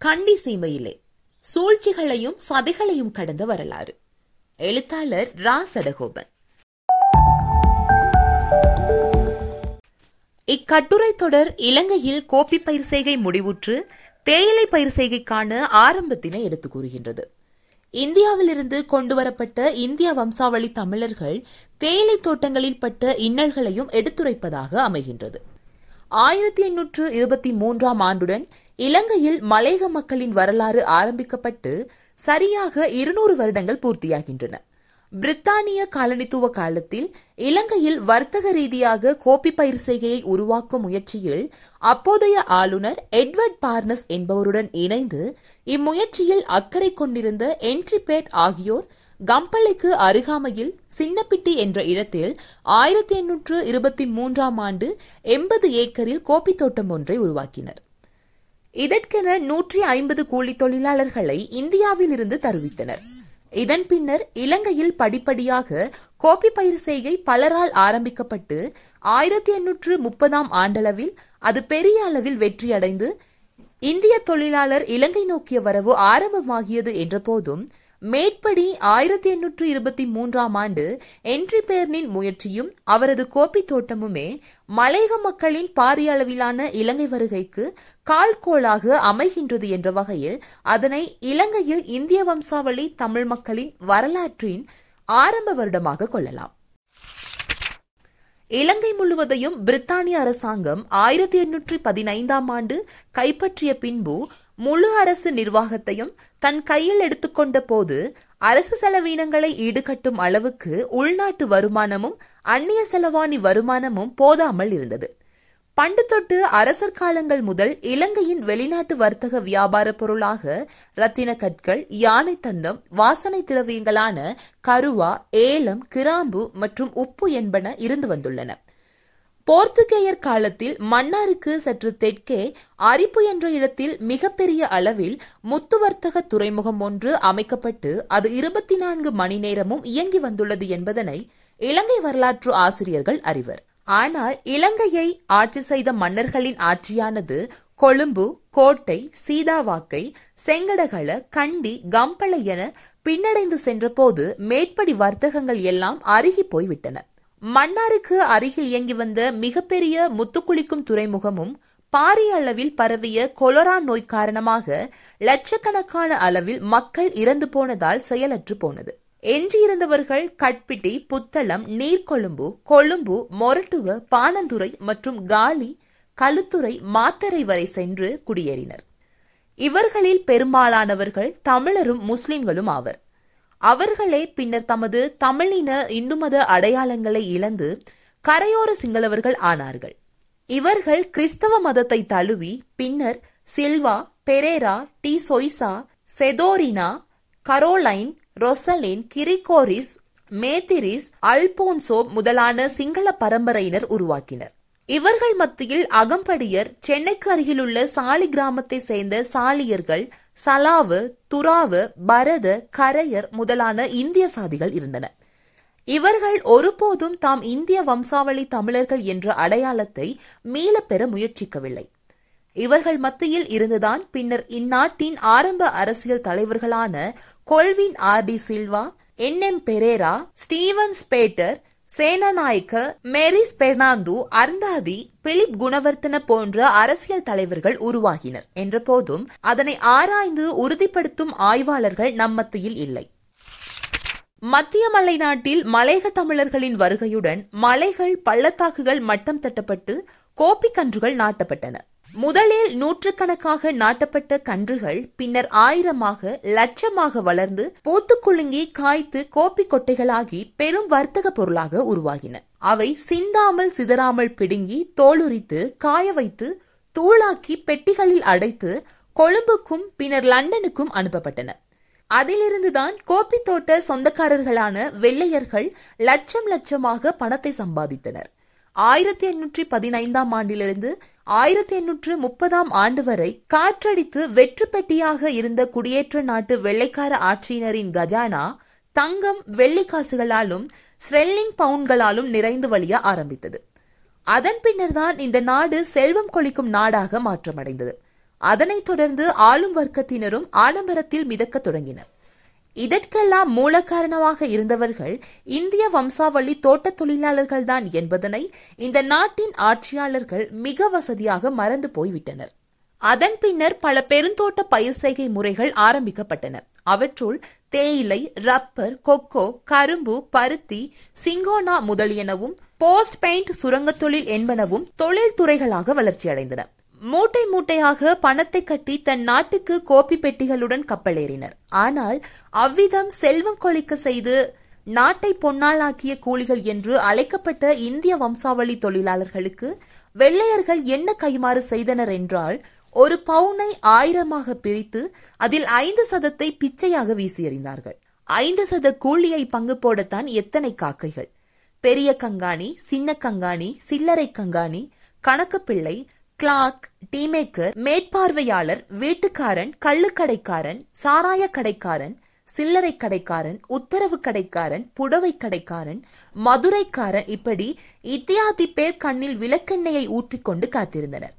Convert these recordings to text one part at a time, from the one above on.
கண்டி சீமையிலே சூழ்ச்சிகளையும் சதிகளையும் கடந்த வரலாறு எழுத்தாளர் ரா சடகோபன் இக்கட்டுரை தொடர் இலங்கையில் கோப்பி பயிர் செய்கை முடிவுற்று தேயிலை பயிர் செய்கைக்கான ஆரம்பத்தினை எடுத்து கூறுகின்றது இந்தியாவிலிருந்து கொண்டுவரப்பட்ட இந்திய வம்சாவளி தமிழர்கள் தேயிலை தோட்டங்களில் பட்ட இன்னல்களையும் எடுத்துரைப்பதாக அமைகின்றது ஆயிரத்தி எண்ணூற்று இருபத்தி மூன்றாம் ஆண்டுடன் இலங்கையில் மலையக மக்களின் வரலாறு ஆரம்பிக்கப்பட்டு சரியாக இருநூறு வருடங்கள் பூர்த்தியாகின்றன பிரித்தானிய காலனித்துவ காலத்தில் இலங்கையில் வர்த்தக ரீதியாக கோப்பி பயிர் செய்கையை உருவாக்கும் முயற்சியில் அப்போதைய ஆளுநர் எட்வர்ட் பார்னஸ் என்பவருடன் இணைந்து இம்முயற்சியில் அக்கறை கொண்டிருந்த என்ட்ரிபேட் ஆகியோர் கம்பளைக்கு அருகாமையில் சின்னப்பிட்டி என்ற இடத்தில் ஆயிரத்தி எண்ணூற்று இருபத்தி மூன்றாம் ஆண்டு எண்பது ஏக்கரில் கோப்பி தோட்டம் ஒன்றை உருவாக்கினர் இதற்கென நூற்றி ஐம்பது கூலி தொழிலாளர்களை இந்தியாவில் இருந்து தருவித்தனர் இதன் பின்னர் இலங்கையில் படிப்படியாக கோப்பி பயிர் செய்கை பலரால் ஆரம்பிக்கப்பட்டு ஆயிரத்தி எண்ணூற்று முப்பதாம் ஆண்டளவில் அது பெரிய அளவில் வெற்றியடைந்து இந்திய தொழிலாளர் இலங்கை நோக்கிய வரவு ஆரம்பமாகியது என்ற போதும் மேற்படி ஆயிரத்தி எண்ணூற்று இருபத்தி மூன்றாம் ஆண்டு என்ட்ரி பேர்னின் முயற்சியும் அவரது கோப்பி தோட்டமுமே மலையக மக்களின் பாரிய அளவிலான இலங்கை வருகைக்கு கால்கோளாக அமைகின்றது என்ற வகையில் அதனை இலங்கையில் இந்திய வம்சாவளி தமிழ் மக்களின் வரலாற்றின் ஆரம்ப வருடமாக கொள்ளலாம் இலங்கை முழுவதையும் பிரித்தானிய அரசாங்கம் ஆயிரத்தி எண்ணூற்றி பதினைந்தாம் ஆண்டு கைப்பற்றிய பின்பு முழு அரசு நிர்வாகத்தையும் தன் கையில் எடுத்துக்கொண்ட போது அரசு செலவீனங்களை ஈடுகட்டும் அளவுக்கு உள்நாட்டு வருமானமும் அந்நிய செலவாணி வருமானமும் போதாமல் இருந்தது பண்டு தொட்டு அரசர் காலங்கள் முதல் இலங்கையின் வெளிநாட்டு வர்த்தக வியாபார பொருளாக ரத்தின கற்கள் யானை தந்தம் வாசனை திரவியங்களான கருவா ஏலம் கிராம்பு மற்றும் உப்பு என்பன இருந்து வந்துள்ளன போர்த்துகேயர் காலத்தில் மன்னாருக்கு சற்று தெற்கே அரிப்பு என்ற இடத்தில் மிகப்பெரிய அளவில் முத்து வர்த்தக துறைமுகம் ஒன்று அமைக்கப்பட்டு அது இருபத்தி நான்கு மணி நேரமும் இயங்கி வந்துள்ளது என்பதனை இலங்கை வரலாற்று ஆசிரியர்கள் அறிவர் ஆனால் இலங்கையை ஆட்சி செய்த மன்னர்களின் ஆட்சியானது கொழும்பு கோட்டை சீதாவாக்கை செங்கடகள கண்டி கம்பளை என பின்னடைந்து சென்றபோது மேற்படி வர்த்தகங்கள் எல்லாம் அருகி போய்விட்டன மன்னாருக்கு அருகில் இயங்கி வந்த மிகப்பெரிய முத்துக்குளிக்கும் துறைமுகமும் பாரிய அளவில் பரவிய கொலரா நோய் காரணமாக லட்சக்கணக்கான அளவில் மக்கள் இறந்து போனதால் செயலற்று போனது எஞ்சியிருந்தவர்கள் கட்பிட்டி புத்தளம் நீர்கொழும்பு கொழும்பு மொரட்டுவ பானந்துறை மற்றும் காலி களுத்துறை மாத்தரை வரை சென்று குடியேறினர் இவர்களில் பெரும்பாலானவர்கள் தமிழரும் முஸ்லிம்களும் ஆவர் அவர்களே பின்னர் தமது தமிழின இந்து மத அடையாளங்களை இழந்து கரையோர சிங்களவர்கள் ஆனார்கள் இவர்கள் கிறிஸ்தவ மதத்தை தழுவி பின்னர் சில்வா பெரேரா டி சொய்சா செதோரினா கரோலைன் ரொசலின் கிரிகோரிஸ் மேத்திரிஸ் அல்போன்சோ முதலான சிங்கள பரம்பரையினர் உருவாக்கினர் இவர்கள் மத்தியில் அகம்படியர் சென்னைக்கு அருகிலுள்ள சாலி கிராமத்தை சேர்ந்த சாலியர்கள் சலாவு துராவு பரத கரையர் முதலான இந்திய சாதிகள் இருந்தன இவர்கள் ஒருபோதும் தாம் இந்திய வம்சாவளி தமிழர்கள் என்ற அடையாளத்தை மீளப்பெற முயற்சிக்கவில்லை இவர்கள் மத்தியில் இருந்துதான் பின்னர் இந்நாட்டின் ஆரம்ப அரசியல் தலைவர்களான Colvin R de Silva N M Perera Stephen ஸ்பேட்டர் சேனநாயக்க மேரிஸ் பெர்னாந்து அருந்தாதி பிலிப் குணவர்த்தன போன்ற அரசியல் தலைவர்கள் உருவாகினர் என்ற போதும் அதனை ஆராய்ந்து உறுதிப்படுத்தும் ஆய்வாளர்கள் நம்மத்தியில் இல்லை மத்திய மலை நாட்டில் மலையக தமிழர்களின் வருகையுடன் மலைகள் பள்ளத்தாக்குகள் மட்டம் தட்டப்பட்டு கோப்பி கன்றுகள் நாட்டப்பட்டன முதலில் நூற்றுக்கணக்காக நாட்டப்பட்ட கன்றுகள் பின்னர் ஆயிரமாக லட்சமாக வளர்ந்து பூத்து குலுங்கி காய்த்து கோப்பி கொட்டைகளாகி பெரும் வர்த்தக பொருளாக உருவாகின அவை சிந்தாமல் சிதறாமல் பிடுங்கி தோலுரித்து காய வைத்து தூளாக்கி பெட்டிகளில் அடைத்து கொழும்புக்கும் பின்னர் லண்டனுக்கும் அனுப்பப்பட்டன அதிலிருந்துதான் கோப்பி தோட்ட சொந்தக்காரர்களான வெள்ளையர்கள் லட்சம் லட்சமாக பணத்தை சம்பாதித்தனர் ஆயிரத்தி எண்ணூற்றி பதினைந்தாம் ஆண்டிலிருந்து ஆயிரத்தி எண்ணூற்று முப்பதாம் ஆண்டு வரை காற்றடித்து வெற்று பெட்டியாக இருந்த குடியேற்ற நாட்டு வெள்ளைக்கார ஆட்சியினரின் கஜானா தங்கம் வெள்ளி காசுகளாலும் ஸ்ரெல்லிங் பவுண்ட்களாலும் நிறைந்து வழிய ஆரம்பித்தது அதன் பின்னர் தான் இந்த நாடு செல்வம் கொளிக்கும் நாடாக மாற்றமடைந்தது அதனைத் தொடர்ந்து ஆளும் வர்க்கத்தினரும் ஆடம்பரத்தில் மிதக்கத் தொடங்கினர் இதற்கெல்லாம் மூல காரணமாக இருந்தவர்கள் இந்திய வம்சாவளி தோட்ட தொழிலாளர்கள்தான் என்பதனை இந்த நாட்டின் ஆட்சியாளர்கள் மிக வசதியாக மறந்து போய்விட்டனர் அதன் பின்னர் பல பெருந்தோட்ட பயிர் செய்கை முறைகள் ஆரம்பிக்கப்பட்டன அவற்றுள் தேயிலை ரப்பர் கொக்கோ கரும்பு பருத்தி சிங்கோனா முதலியனவும் போஸ்ட் பெயிண்ட் சுரங்கத் தொழில் என்பனவும் தொழில் துறைகளாக வளர்ச்சியடைந்தன மூட்டை மூட்டையாக பணத்தை கட்டி தன் நாட்டுக்கு கோப்பி பெட்டிகளுடன் கப்பலேறினர் ஆனால் அவ்விதம் செல்வம் கொழிக்க செய்து நாட்டை பொன்னாளாக்கிய கூலிகள் என்று அழைக்கப்பட்ட இந்திய வம்சாவளி தொழிலாளர்களுக்கு வெள்ளையர்கள் என்ன கைமாறு செய்தனர் என்றால் ஒரு பவுனை ஆயிரமாக பிரித்து அதில் ஐந்து சதத்தை பிச்சையாக வீசி எறிந்தார்கள் ஐந்து சத கூலியை பங்கு போடத்தான் எத்தனை காக்கைகள் பெரிய கங்காணி சின்ன கங்காணி சில்லறை கங்காணி கணக்கு பிள்ளை கிளாக் டீமேக்கர் மேற்பார்வையாளர் வீட்டுக்காரன் கள்ளுக்கடைக்காரன் சாராய கடைக்காரன் சில்லறை கடைக்காரன் உத்தரவு கடைக்காரன் புடவை கடைக்காரன் மதுரைக்காரன் இப்படி இத்தியாதி பேர் கண்ணில் விளக்கெண்ணெயை ஊற்றிக்கொண்டு காத்திருந்தனர்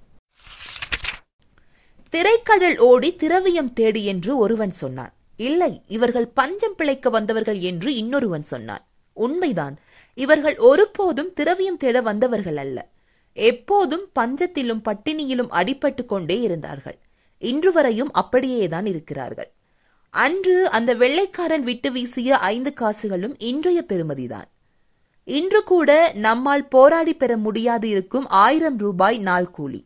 திரைக்கடல் ஓடி திரவியம் தேடி என்று ஒருவன் சொன்னான் இல்லை இவர்கள் பஞ்சம் பிழைக்க வந்தவர்கள் என்று இன்னொருவன் சொன்னான் உண்மைதான் இவர்கள் ஒருபோதும் திரவியம் தேட வந்தவர்கள் அல்ல எப்போதும் பஞ்சத்திலும் பட்டினியிலும் அடிபட்டு கொண்டே இருந்தார்கள் இன்று வரையும் அப்படியேதான் இருக்கிறார்கள் அன்று அந்த வெள்ளைக்காரன் விட்டு வீசிய ஐந்து காசுகளும் இன்றைய பெறுமதிதான் இன்று கூட நம்மால் போராடி பெற முடியாது இருக்கும் ஆயிரம் ரூபாய் நாள் கூலி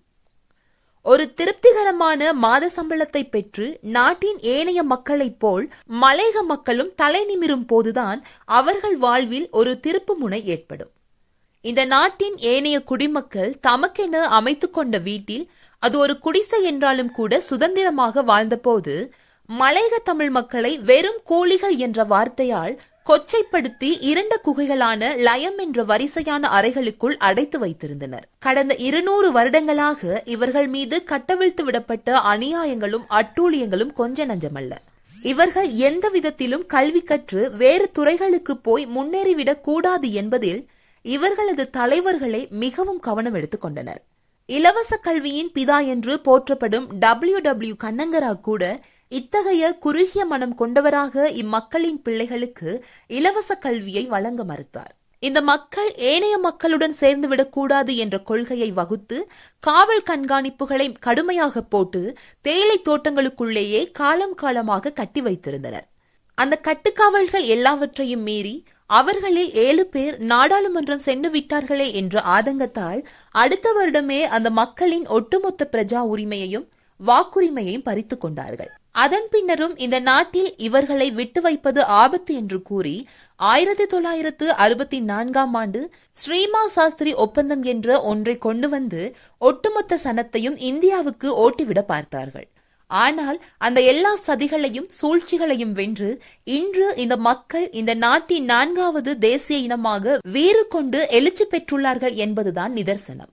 ஒரு திருப்திகரமான மாத சம்பளத்தை பெற்று நாட்டின் ஏனைய மக்களைப் போல் மலையக மக்களும் தலை நிமிரும் போதுதான் அவர்கள் வாழ்வில் ஒரு திருப்பு முனை ஏற்படும் இந்த நாட்டின் ஏனைய குடிமக்கள் தமக்கென அமைத்துக் கொண்ட வீட்டில் அது ஒரு குடிசை என்றாலும் கூட சுதந்திரமாக வாழ்ந்தபோது மலையக தமிழ் மக்களை வெறும் கூலிகள் என்ற வார்த்தையால் கொச்சைப்படுத்தி இரண்டு குகைகளான லயம் என்ற வரிசையான அறைகளுக்குள் அடைத்து வைத்திருந்தனர் கடந்த இருநூறு வருடங்களாக இவர்கள் மீது கட்டவிழ்த்து விடப்பட்ட அநியாயங்களும் அட்டூழியங்களும் கொஞ்ச நஞ்சமல்ல இவர்கள் எந்த விதத்திலும் கல்வி கற்று வேறு துறைகளுக்கு போய் முன்னேறிவிடக் கூடாது என்பதில் இவர்களது தலைவர்களே மிகவும் கவனம் எடுத்துக் கொண்டனர் இலவச கல்வியின் பிதா என்று போற்றப்படும் டபிள்யூ டபிள்யூ கண்ணங்கரா கூட இத்தகைய குறுகிய மனம் கொண்டவராக இம்மக்களின் பிள்ளைகளுக்கு இலவச கல்வியை வழங்க மறுத்தார் இந்த மக்கள் ஏனைய மக்களுடன் சேர்ந்துவிடக் கூடாது என்ற கொள்கையை வகுத்து காவல் கண்காணிப்புகளை கடுமையாக போட்டு தேயிலை தோட்டங்களுக்குள்ளேயே காலம் காலமாக கட்டி வைத்திருந்தனர் அந்த கட்டுக்காவல்கள் எல்லாவற்றையும் மீறி அவர்களில் ஏழு பேர் நாடாளுமன்றம் சென்று விட்டார்களே என்ற ஆதங்கத்தால் அடுத்த வருடமே அந்த மக்களின் ஒட்டுமொத்த பிரஜா உரிமையையும் வாக்குரிமையையும் பறித்துக் கொண்டார்கள் அதன் பின்னரும் இந்த நாட்டில் இவர்களை விட்டு வைப்பது ஆபத்து என்று கூறி ஆயிரத்தி தொள்ளாயிரத்து அறுபத்தி நான்காம் ஆண்டு ஸ்ரீமா சாஸ்திரி ஒப்பந்தம் என்ற ஒன்றை கொண்டு வந்து ஒட்டுமொத்த சனத்தையும் இந்தியாவுக்கு ஓட்டிவிட பார்த்தார்கள் ஆனால் அந்த எல்லா சதிகளையும் சூழ்ச்சிகளையும் வென்று இன்று இந்த மக்கள் இந்த நாட்டின் நான்காவது தேசிய இனமாக வீறு கொண்டு எழுச்சி பெற்றுள்ளார்கள் என்பதுதான் நிதர்சனம்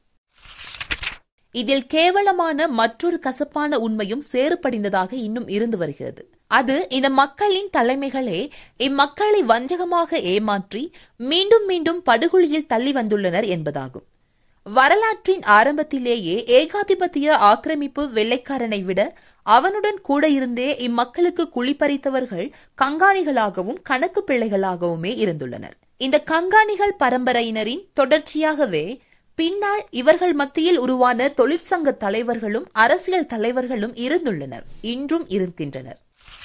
இதில் கேவலமான மற்றொரு கசப்பான உண்மையும் சேறுபடிந்ததாக இன்னும் இருந்து வருகிறது அது இந்த மக்களின் தலைமைகளே இம்மக்களை வஞ்சகமாக ஏமாற்றி மீண்டும் மீண்டும் படுகொலியில் தள்ளி வந்துள்ளனர் என்பதாகும் வரலாற்றின் ஆரம்பத்திலேயே ஏகாதிபத்திய ஆக்கிரமிப்பு வெள்ளைக்காரனை விட அவனுடன் கூட இருந்தே இம்மக்களுக்கு குழிப்பறித்தவர்கள் கங்காணிகளாகவும் கணக்கு பிள்ளைகளாகவுமே இருந்துள்ளனர் இந்த கங்காணிகள் பரம்பரையினரின் தொடர்ச்சியாகவே பின்னால் இவர்கள் மத்தியில் உருவான தொழிற்சங்க தலைவர்களும் அரசியல் தலைவர்களும் இருந்துள்ளனர் இன்றும் இருக்கின்றனர்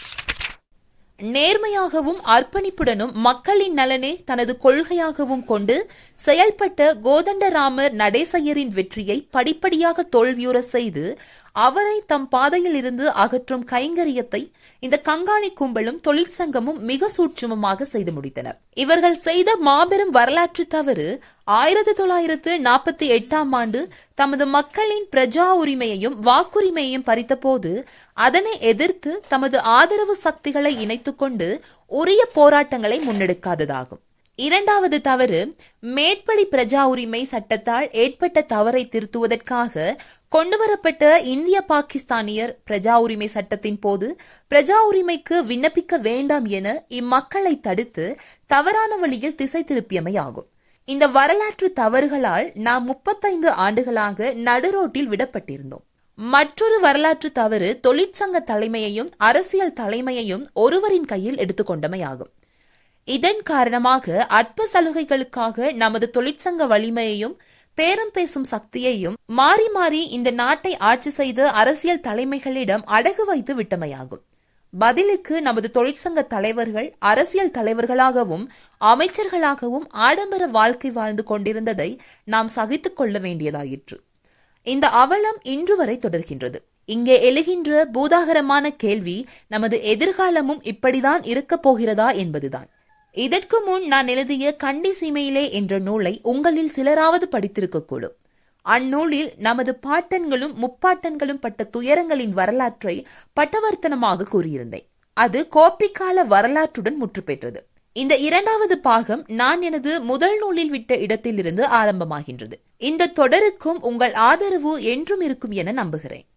நேர்மையாகவும் அர்ப்பணிப்புடனும் மக்களின் நலனே தனது கொள்கையாகவும் கொண்டு செயல்பட்ட கோதண்டராமர் நடேசையரின் வெற்றியை படிப்படியாக தோல்வியுற செய்து அவரை தம் பாதையில் இருந்து அகற்றும் கைங்கரியத்தை இந்த கங்காணி கும்பலும் தொழிற்சங்கமும் மிக சூட்சுமமாக செய்து முடித்தனர் இவர்கள் செய்த மாபெரும் வரலாற்று தவறு ஆயிரத்தி தொள்ளாயிரத்து நாற்பத்தி எட்டாம் ஆண்டு தமது மக்களின் பிரஜா உரிமையையும் வாக்குரிமையையும் பறித்தபோது அதனை எதிர்த்து தமது ஆதரவு சக்திகளை இணைத்துக்கொண்டு உரிய போராட்டங்களை முன்னெடுக்காததாகும் இரண்டாவது தவறு மேற்படி பிரஜா உரிமை சட்டத்தால் ஏற்பட்ட தவறை திருத்துவதற்காக கொண்டுவரப்பட்ட இந்திய பாகிஸ்தானியர் பிரஜா உரிமை சட்டத்தின் போது பிரஜா உரிமைக்கு விண்ணப்பிக்க வேண்டாம் என இம்மக்களை தடுத்து தவறான வழியில் திசை திருப்பியமை ஆகும் இந்த வரலாற்று தவறுகளால் நாம் முப்பத்தைந்து ஆண்டுகளாக நடுரோட்டில் விடப்பட்டிருந்தோம் மற்றொரு வரலாற்று தவறு தொழிற்சங்க தலைமையையும் அரசியல் தலைமையையும் ஒருவரின் கையில் எடுத்துக்கொண்டமையாகும் இதன் காரணமாக அற்ப சலுகைகளுக்காக நமது தொழிற்சங்க வலிமையையும் பேரம் பேசும் சக்தியையும் மாறி மாறி இந்த நாட்டை ஆட்சி செய்த அரசியல் தலைமைகளிடம் அடகு வைத்து விட்டமையாகும் பதிலுக்கு நமது தொழிற்சங்க தலைவர்கள் அரசியல் தலைவர்களாகவும் அமைச்சர்களாகவும் ஆடம்பர வாழ்க்கை வாழ்ந்து கொண்டிருந்ததை நாம் சகித்துக் கொள்ள வேண்டியதாயிற்று இந்த அவலம் இன்று வரை தொடர்கின்றது இங்கே எழுகின்ற பூதாகரமான கேள்வி நமது எதிர்காலமும் இப்படிதான் இருக்கப் போகிறதா என்பதுதான் இதற்கு முன் நான் எழுதிய கண்டி சீமையிலே என்ற நூலை உங்களில் சிலராவது படித்திருக்கக்கூடும் அந்நூலில் நமது பாட்டன்களும் முப்பாட்டன்களும் பட்ட துயரங்களின் வரலாற்றை பட்டவர்த்தனமாக கூறியிருந்தேன் அது கோப்பிக்கால வரலாற்றுடன் முற்று பெற்றது இந்த இரண்டாவது பாகம் நான் எனது முதல் நூலில் விட்ட இடத்திலிருந்து ஆரம்பமாகின்றது இந்த தொடருக்கும் உங்கள் ஆதரவு என்றும் இருக்கும் என நம்புகிறேன்